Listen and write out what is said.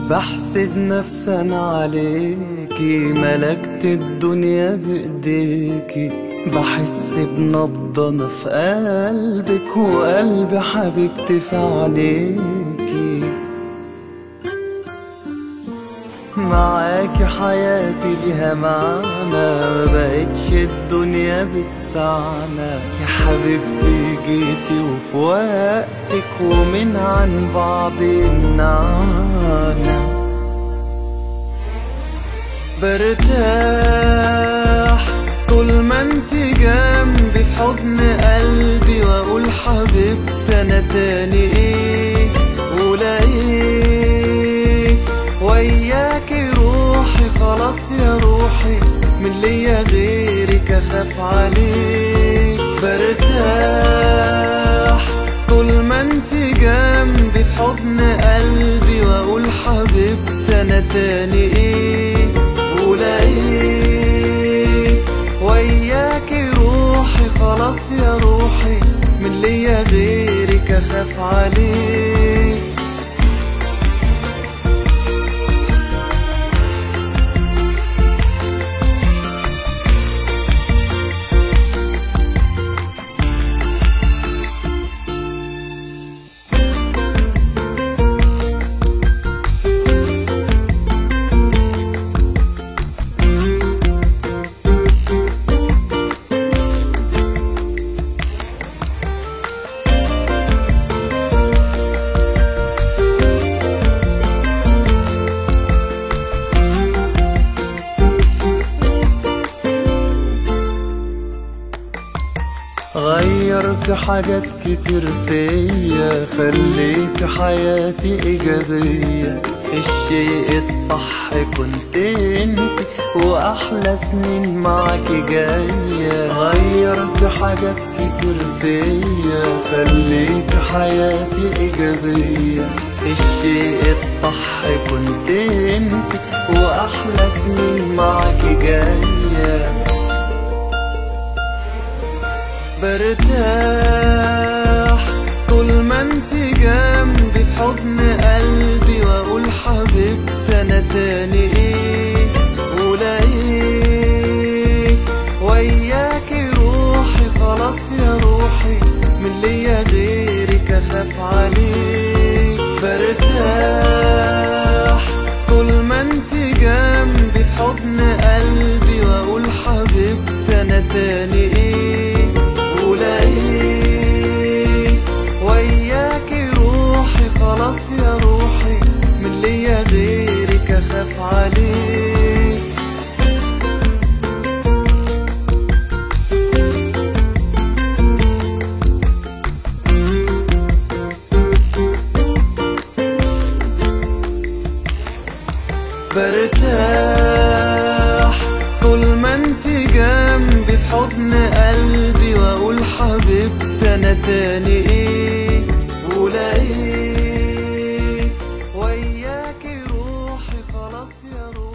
بحسد نفسي انا عليكي ملكت الدنيا بايديكي بحس بنبضة انا في قلبك وقلبي حبيبتي في عينيكي معاكي حياتي ليها معنى ما بقتش الدنيا بتسعنا يا حبيبتي جيتي وفي وقتك ومن عن بعض يمنعنا برتاح طول ما انت جنبي في حضن قلبي واقول حبيبتي انا تاني ايه ولاقيك وياكي روحي خلاص يا روحي من ليا غيرك اخاف عليك برتاح طول ما انت جنبي في حضن قلبي واقول حبيبتي انا تاني ايه ولاقيك وياكي روحي خلاص يا روحي من ليا غيرك اخاف عليك غيرت حاجات كتير فيا خليت حياتي إيجابية الشيء الصح كنت انت وأحلى سنين معاكي جاية غيرت حاجات كتير فيا خليت حياتي إيجابية الشيء الصح كنت انت وأحلى سنين معاكي جاية برتاح طول ما انت جنبي في حضن قلبي واقول حبيبتي انا تاني ايه ولاقيك وياكي روحي خلاص يا روحي من ليا غيرك اخاف عليك برتاح طول ما انت جنبي في حضن قلبي واقول حبيبتي انا تاني ايه ولاقيك وياكي روحي خلاص يا روحي من ليا غيرك اخاف عليك برتاح طول ما انت جنبي في حضن قلبي واقول حبيبتي انا تاني ايه ولاقيك وياكي روحي خلاص يا روحي